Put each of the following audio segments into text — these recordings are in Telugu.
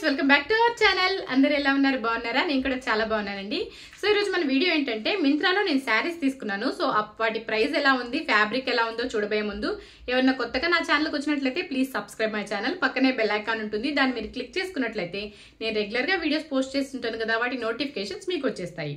friends welcome back to our channel అందరు ఎలా ఉన్నారు బాగున్నారా నేను కూడా చాలా బాగున్నానండి సో ఈరోజు మన వీడియో ఏంటంటే మింత్రాలో నేను శారీస్ తీసుకున్నాను సో అప్- వాటి ప్రైస్ ఎలా ఉంది ఫ్యాబ్రిక్ ఎలా ఉందో చూడబోయే ముందు ఎవరైనా కొత్తగా నా ఛానల్కి వచ్చినట్లయితే ప్లీజ్ సబ్స్క్రైబ్ మై ఛానల్ పక్కనే బెల్ ఐకాన్ ఉంటుంది దాన్ని మీరు క్లిక్ చేసుకున్నట్లయితే నేను రెగ్యులర్గా వీడియోస్ పోస్ట్ చేస్తుంటాను కదా వాటి నోటిఫికేషన్స్ మీకు వచ్చేస్తాయి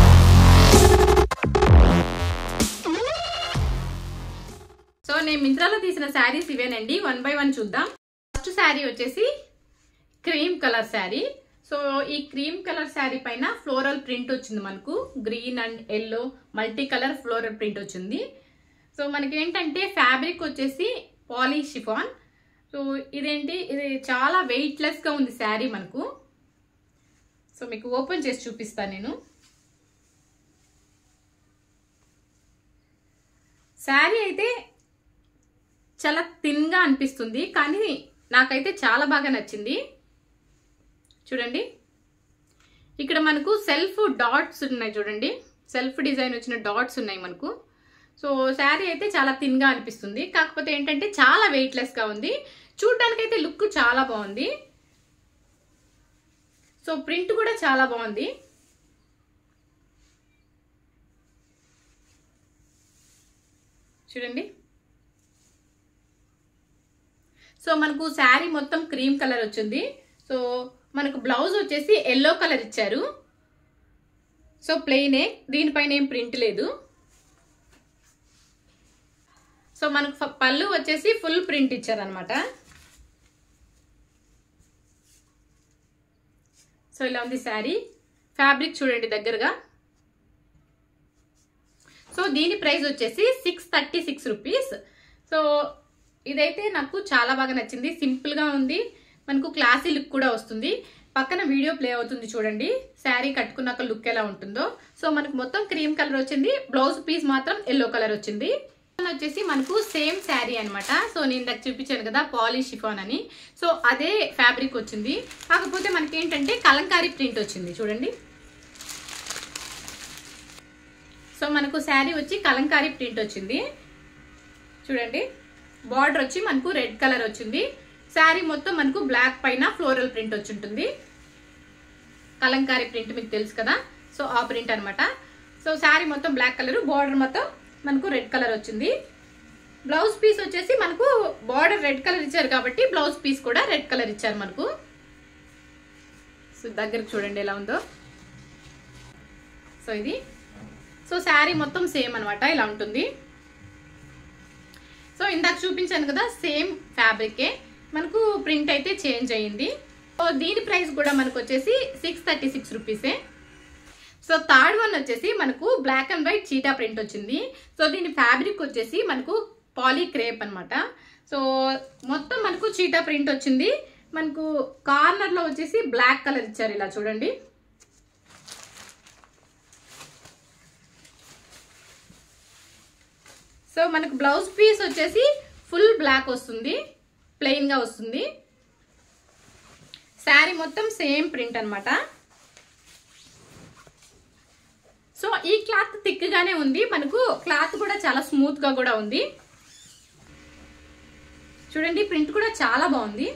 సో నేను మింత్రాలో తీసిన శారీస్ ఇవేనండి వన్ బై వన్ చూద్దాం ఫస్ట్ శారీ వచ్చేసి క్రీమ్ కలర్ శారీ సో ఈ క్రీమ్ కలర్ శారీ పైన ఫ్లోరల్ ప్రింట్ వచ్చింది మనకు green and yellow multi colour floral print వచ్చింది సో మనకి ఏంటంటే ఫ్యాబ్రిక్ వచ్చేసి పాలీ షిఫాన్ సో ఇదేంటి ఇది చాలా వెయిట్లెస్గా ఉంది శారీ మనకు సో మీకు ఓపెన్ చేసి చూపిస్తాను నేను శారీ అయితే చాలా థిన్గా అనిపిస్తుంది కానీ నాకైతే చాలా బాగా నచ్చింది చూడండి ఇక్కడ మనకు సెల్ఫ్ డాట్స్ ఉన్నాయి చూడండి సెల్ఫ్ డిజైన్ వచ్చిన డాట్స్ ఉన్నాయి మనకు సో శారీ అయితే చాలా థిన్గా అనిపిస్తుంది కాకపోతే ఏంటంటే చాలా వెయిట్లెస్గా ఉంది చూడ్డానికి అయితే లుక్ చాలా బాగుంది సో ప్రింట్ కూడా చాలా బాగుంది చూడండి సో మనకు శారీ మొత్తం క్రీమ్ కలర్ వచ్చింది సో మనకు బ్లౌజ్ వచ్చేసి ఎల్లో కలర్ ఇచ్చారు సో ప్లెయినే దీనిపైన ఏం ప్రింట్ లేదు సో మనకు ఫ- పళ్ళు వచ్చేసి ఫుల్ ప్రింట్ ఇచ్చారనమాట సో ఇలా ఉంది శారీ ఫ్యాబ్రిక్ చూడండి దగ్గరగా సో దీని ప్రైస్ వచ్చేసి six thirty six rupees so ఇదైతే నాకు చాలా బాగా నచ్చింది సింపుల్గా ఉంది మనకు క్లాసీ లుక్ కూడా వస్తుంది పక్కన వీడియో ప్లే అవుతుంది చూడండి శారీ కట్టుకున్నాక లుక్ ఎలా ఉంటుందో సో మనకు మొత్తం క్రీమ్ కలర్ వచ్చింది బ్లౌజ్ పీస్ మాత్రం ఎల్లో కలర్ వచ్చింది వచ్చేసి మనకు సేమ్ శారీ అన్నమాట సో నేను ఇందాక చూపించాను కదా పాలీ షిఫాన్ అని సో అదే ఫ్యాబ్రిక్ వచ్చింది కాకపోతే మనకి ఏంటంటే కలంకారీ ప్రింట్ వచ్చింది చూడండి సో మనకు శారీ వచ్చి కలంకారీ ప్రింట్ వచ్చింది చూడండి బార్డర్ వచ్చి మనకు రెడ్ కలర్ వచ్చింది శారీ మొత్తం మనకు బ్లాక్ పైన ఫ్లోరల్ ప్రింట్ వచ్చి ఉంటుంది కలంకారీ ప్రింట్ మీకు తెలుసు కదా సో ఆ ప్రింట్ అన్నమాట సో శారీ మొత్తం బ్లాక్ కలర్ బార్డర్ మొత్తం మనకు రెడ్ కలర్ వచ్చింది బ్లౌజ్ పీస్ వచ్చేసి మనకు బార్డర్ రెడ్ కలర్ ఇచ్చారు కాబట్టి బ్లౌజ్ పీస్ కూడా రెడ్ కలర్ ఇచ్చారు మనకు సో దగ్గరకు చూడండి ఎలా ఉందో సో ఇది సో శారీ మొత్తం సేమ్ అనమాట ఇలా ఉంటుంది సో ఇందాక చూపించాను కదా సేమ్ ఫ్యాబ్రికే మనకు ప్రింట్ అయితే చేంజ్ అయ్యింది సో దీని ప్రైస్ కూడా మనకు వచ్చేసి సిక్స్ థర్టీ సిక్స్ రూపీసే సో థర్డ్ వన్ వచ్చేసి మనకు black and white cheetah print వచ్చింది సో దీని ఫ్యాబ్రిక్ వచ్చేసి మనకు పాలీ క్రేప్ అనమాట సో మొత్తం మనకు చీటా ప్రింట్ వచ్చింది మనకు కార్నర్లో వచ్చేసి బ్లాక్ కలర్ ఇచ్చారు ఇలా చూడండి సో మనకు బ్లౌజ్ పీస్ వచ్చేసి ఫుల్ బ్లాక్ వస్తుంది ప్లెయిన్గా వస్తుంది శారీ మొత్తం సేమ్ ప్రింట్ అన్నమాట సో ఈ క్లాత్ థిక్గానే ఉంది మనకు క్లాత్ కూడా చాలా స్మూత్గా కూడా ఉంది చూడండి ప్రింట్ కూడా చాలా బాగుంది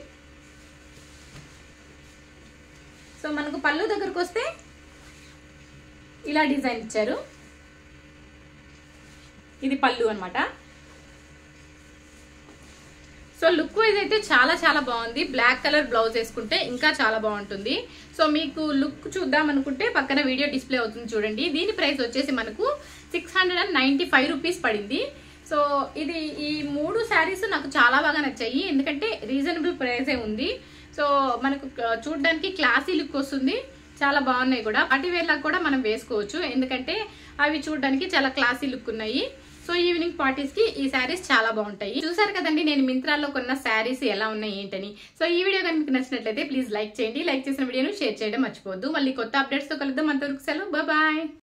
సో మనకు పళ్ళు దగ్గరకు వస్తే ఇలా డిజైన్ ఇచ్చారు ఇది పళ్ళు అన్నమాట సో లుక్ వైజ్ అయితే చాలా చాలా బాగుంది బ్లాక్ కలర్ బ్లౌజ్ వేసుకుంటే ఇంకా చాలా బాగుంటుంది సో మీకు లుక్ చూద్దాం అనుకుంటే పక్కన వీడియో డిస్ప్లే అవుతుంది చూడండి దీని ప్రైస్ వచ్చేసి మనకు six hundred and ninety five rupees పడింది సో ఇది ఈ మూడు శారీస్ నాకు చాలా బాగా నచ్చాయి ఎందుకంటే రీజనబుల్ ప్రైసే ఉంది సో మనకు క- చూడడానికి క్లాసీ లుక్ వస్తుంది చాలా బాగున్నాయి కూడా పార్టీ వేర్లకు కూడా మనం వేసుకోవచ్చు ఎందుకంటే అవి చూడడానికి చాలా క్లాసీ లుక్ ఉన్నాయి సో ఈవినింగ్ పార్టీస్ కి ఈ శారీస్ చాలా బాగుంటాయి చూసారు కదండి నేను మింత్రాల్లో కొన్న శారీస్ ఎలా ఉన్నాయి ఏంటని సో ఈ వీడియో కనుక మీకు నచ్చినట్లయితే ప్లీజ్ లైక్ చేయండి లైక్ చేసిన వీడియోను షేర్ చేయడం మర్చిపోవద్దు మళ్ళీ కొత్త అప్డేట్స్ తో కలుద్దాం అంతవరకు సెలవు బాయ్